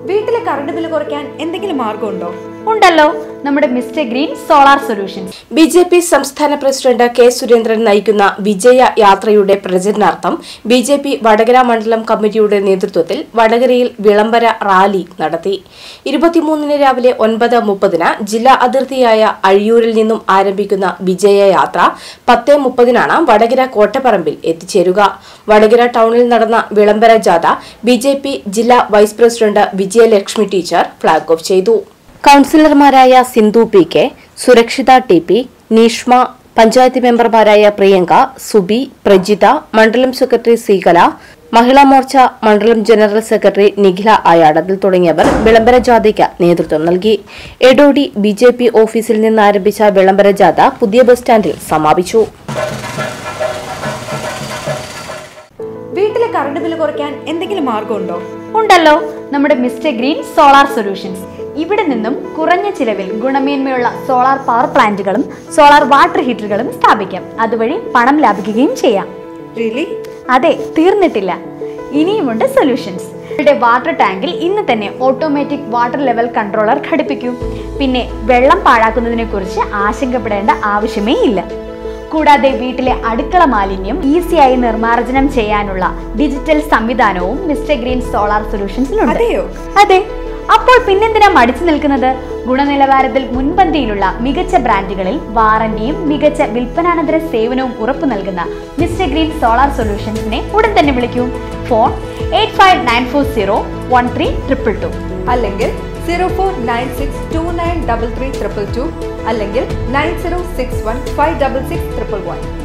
വീട്ടിലെ current bill കുറയ്ക്കാൻ എന്തെങ്കിലും മാർഗമുണ്ടോ ഉണ്ടല്ലോ നമ്മുടെ mister green solar solutions B J P സംസ്ഥാന പ്രസിഡന്റ് കെ സുരേന്ദ്രൻ നയിക്കുന്ന വിജയ യാത്രയുടെ പ്രചരണാർത്ഥം ബി ജെ പി വടകര മണ്ഡലം കമ്മിറ്റിയുടെ നേതൃത്വത്തിൽ വടകരയിൽ വിളംബര റാലി നടത്തി ഇരുപത്തിമൂന്നിന് രാവിലെ ഒൻപത് മുപ്പതിന് ജില്ലാ അതിർത്തിയായ അഴിയൂരിൽ നിന്നും ആരംഭിക്കുന്ന വിജയ യാത്ര പത്ത് മുപ്പതിനാണ് വടകര കോട്ടപ്പറമ്പിൽ എത്തിച്ചേരുക വടകര ടൗണിൽ നടന്ന വിളംബര ജാഥ ബി ജെ പി ജില്ലാ vice president Vijayalakshmi teacher flag off ചെയ്തു കൌൺസിലർമാരായ Sindhu P K Surakshitha T P Neeshma panchayat മെമ്പർമാരായ പ്രിയങ്ക സുബി പ്രജിത മണ്ഡലം സെക്രട്ടറി സീകല മഹിളാ മോർച്ച മണ്ഡലം ജനറൽ സെക്രട്ടറി നിഖില അയാടത്തിൽ തുടങ്ങിയവർ വിളംബര ജാഥയ്ക്ക് നേതൃത്വം നൽകി എടോടി ബി ജെ പി ഓഫീസിൽ നിന്ന് ആരംഭിച്ച വിളംബര ജാഥ പുതിയ ബസ് സ്റ്റാൻഡിൽ സമാപിച്ചു വീട്ടിലെ കറണ്ട് ബില്ല് കുറയ്ക്കാൻ എന്തെങ്കിലും മാർഗമുണ്ടോ ഉണ്ടല്ലോ നമ്മുടെ മിസ്റ്റർ ഗ്രീൻ സോളാർ സൊല്യൂഷൻസ് ഇവിടെ നിന്നും കുറഞ്ഞ ചിലവിൽ ഗുണമേന്മയുള്ള സോളാർ പവർ പ്ലാന്റുകളും സോളാർ വാട്ടർ ഹീറ്ററുകളും സ്ഥാപിക്കാം അതുവഴി പണം ലാഭിക്കുകയും ചെയ്യാം റിയലി അതെ തീർന്നിട്ടില്ല ഇനിയുമുണ്ട് സൊല്യൂഷൻസ് നിങ്ങളുടെ വാട്ടർ ടാങ്കിൽ ഇന്ന് തന്നെ ഓട്ടോമാറ്റിക് വാട്ടർ ലെവൽ കൺട്രോളർ ഘടിപ്പിക്കൂ പിന്നെ വെള്ളം പാഴാക്കുന്നതിനെ കുറിച്ച് ആശങ്കപ്പെടേണ്ട ആവശ്യമേ ഇല്ല കൂടാതെ വീട്ടിലെ അടുക്കള മാലിന്യം ഈസിയായി നിർമ്മാർജ്ജനം ചെയ്യാനുള്ള ഡിജിറ്റൽ സംവിധാനവും മിസ്റ്റർ ഗ്രീൻ സോളാർ സൊല്യൂഷൻസിലുണ്ട് അതെയോ? അതെ അപ്പോൾ പിന്നെന്തിനാ മടിച്ചു നിൽക്കുന്നത് ഗുണനിലവാരത്തിൽ മുൻപന്തിയിലുള്ള മികച്ച ബ്രാൻഡുകളിൽ വാറന്റിയും മികച്ച വിൽപ്പനാനന്തര സേവനവും ഉറപ്പു നൽകുന്ന മിസ്റ്റർ ഗ്രീൻ സോളാർ സൊല്യൂഷൻസിനെ ഉടൻ തന്നെ വിളിക്കൂ phone eight five nine four zero one three triple two അല്ലെങ്കിൽ zero four nine six two nine double three triple two അല്ലെങ്കിൽ nine zero six one five double six triple one